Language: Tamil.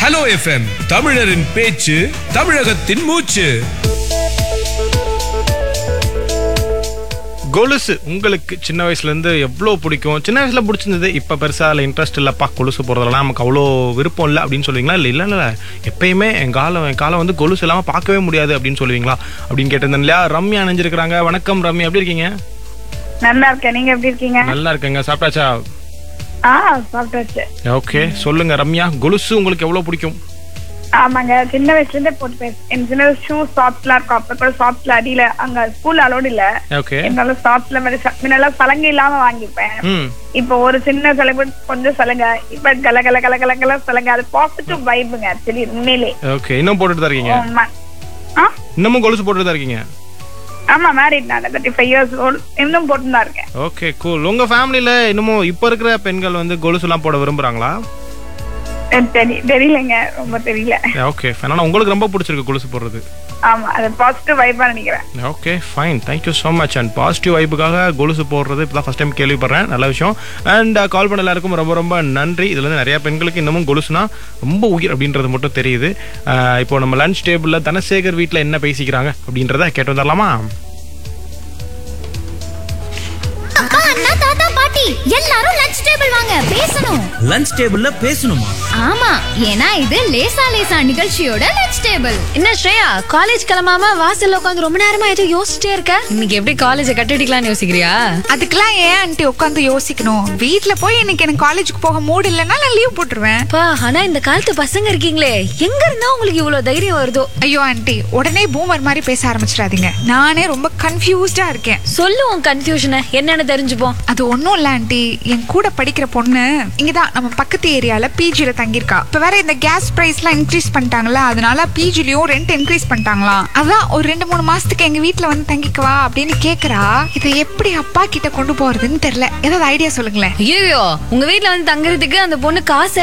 ஹலோ எஃப்எம் தமிழரின் பேச்சு தமிழகத்தின் மூச்சு கொலுசு உங்களுக்கு சின்ன வயசுல இருந்து எவ்வளோ பிடிக்கும் சின்ன வயசுல பிடிச்சிருந்தது இப்போ பெருசா அதில் இன்ட்ரெஸ்ட் இல்லப்பா கொலுசு போடுறதுலாம் நமக்கு அவ்வளோ விருப்பம் இல்லை அப்படின்னு சொல்லுவீங்களா இல்லை இல்லை இல்லை எப்பயுமே என் காலம் என் காலம் வந்து கொலுசு இல்லாமல் பார்க்கவே முடியாது அப்படின்னு சொல்லுவீங்களா அப்படின்னு கேட்டிருந்தேன் இல்லையா ரம்யா அணைஞ்சிருக்கிறாங்க வணக்கம் ரம்யா எப்படி இருக்கீங்க நல்லா இருக்கேன் நீங்க எப்படி இருக்கீங்க நல்லா இருக்கேங்க சாப்பிட்டாச்சா ஆ சாப்பிட்டாச்சு ஓகே சொல்லுங்க ரம்யா கொலுசு உங்களுக்கு எவ்வளோ பிடிக்கும் ஆமாங்க சின்ன வயசுல இருந்தே போட்டு பேச எனக்கு சின்ன வயசு ஷூ சாப்ஸ்லாம் இருக்கும் அப்ப கூட சாப்ஸ்ல அடியில அங்க ஸ்கூல் அலோடு இல்ல ஓகே என்னால சாப்ஸ்ல மாதிரி ச- முன்னெல்லாம் சலங்கை இல்லாம வாங்கிப்பேன் ம் இப்போ ஒரு சின்ன சலங்கை கொஞ்சம் சலங்க இப்ப கல கல கல கல கல சலங்க அது பாசிட்டிவ் வைப்புங்க ஆக்சுவலி உண்மையிலே ஓகே இன்னும் போட்டுட்டு தான் இருக்கீங்க ஆமா. ஆ? இன்னமும் கொலுசு போட்டுட்டு தான் இருக்கீங்க ஆமா மேரிட் நான் தேர்ட்டி ஃபைவ் இயர்ஸ் ஓல்ட் இன்னும் போட்டு தான் இருக்கேன் ஓகே கூல் உங்க ஃபேமிலியில இன்னமும் இப்போ இருக்கிற பெண்கள் வந்து கொலுசுலாம் போட விரும்புறாங்களா எனக்கு தெரி- தெரியலங்க ரொம்ப தெரியல ஓகே ஆனால் உங்களுக்கு ரொம்ப பிடிச்சிருக்கு கொலுசு போடுறது ஆமா அது பாசிட்டிவ் வைப்பா நினைக்கிறேன் okay fine thank you so much and positive வைப்புக்காக கொலுசு போடுறது இப்போ தான் ஃபஸ்ட் டைம் கேள்விப்படுறேன் நல்ல விஷயம் அண்ட் கால் பண்ண எல்லாருக்கும் ரொம்ப ரொம்ப நன்றி இதில் வந்து நிறைய பெண்களுக்கு இன்னமும் கொலுசுனா ரொம்ப உயிர் அப்படின்றது மட்டும் தெரியுது அஹ் இப்போ நம்ம லஞ்ச் டேபிளில் தனசேகர் வீட்டில் என்ன பேசிக்கிறாங்க அப்படின்றத கேட்டு வந்துடலாமா அப்பா அண்ணா தாத்தா பாட்டி எல்லாரும் லஞ்ச் டேபிள் வாங்க பேசணும் லஞ்ச் டேபிள்ல பேசணுமா ஆமா ஏன்னா இது லேசா லேசா நிகழ்ச்சியோட லஞ்ச் டேபிள் என்ன ஸ்ரேயா காலேஜ் கிளம்பாம வாசல்ல உட்காந்து ரொம்ப நேரமா ஏதோ யோசிச்சிட்டே இருக்க இன்னைக்கு எப்படி காலேஜ கட்டடிக்கலாம்னு யோசிக்கிறியா அதுக்கெல்லாம் ஏன் ஆண்டி உட்காந்து யோசிக்கணும் வீட்ல போய் இன்னைக்கு எனக்கு காலேஜுக்கு போக மூடு இல்லைன்னா நான் லீவ் போட்டுருவேன் பா ஆனா இந்த காலத்து பசங்க இருக்கீங்களே எங்க இருந்தா உங்களுக்கு இவ்வளவு தைரியம் வருதோ ஐயோ ஆண்டி உடனே பூமர் மாதிரி பேச ஆரம்பிச்சிடாதீங்க நானே ரொம்ப கன்ஃபியூஸ்டா இருக்கேன் சொல்லு உன் கன்ஃபியூஷனை என்னன்னு தெரிஞ்சுப்போம் அது ஒண்ணும் இல்ல ஆண்டி என் கூட படிக்கிற பொண்ணு இங்கதான் நம்ம பக்கத்து ஏரியால பிஜில தங்கியிருக்கா இப்ப வேற இந்த கேஸ் பிரைஸ் எல்லாம் இன்க்ரீஸ் பண்ணிட்டாங்கல்ல அதனால பிஜிலயும் ரெண்ட் இன்க்ரீஸ் பண்ணிட்டாங்களாம் அதான் ஒரு ரெண்டு மூணு மாசத்துக்கு எங்க வீட்ல வந்து தங்கிக்கவா அப்படின்னு கேக்குறா இதை எப்படி அப்பா கிட்ட கொண்டு போறதுன்னு தெரியல ஏதாவது ஐடியா சொல்லுங்களேன் ஐயோ உங்க வீட்ல வந்து தங்குறதுக்கு அந்த பொண்ணு காசு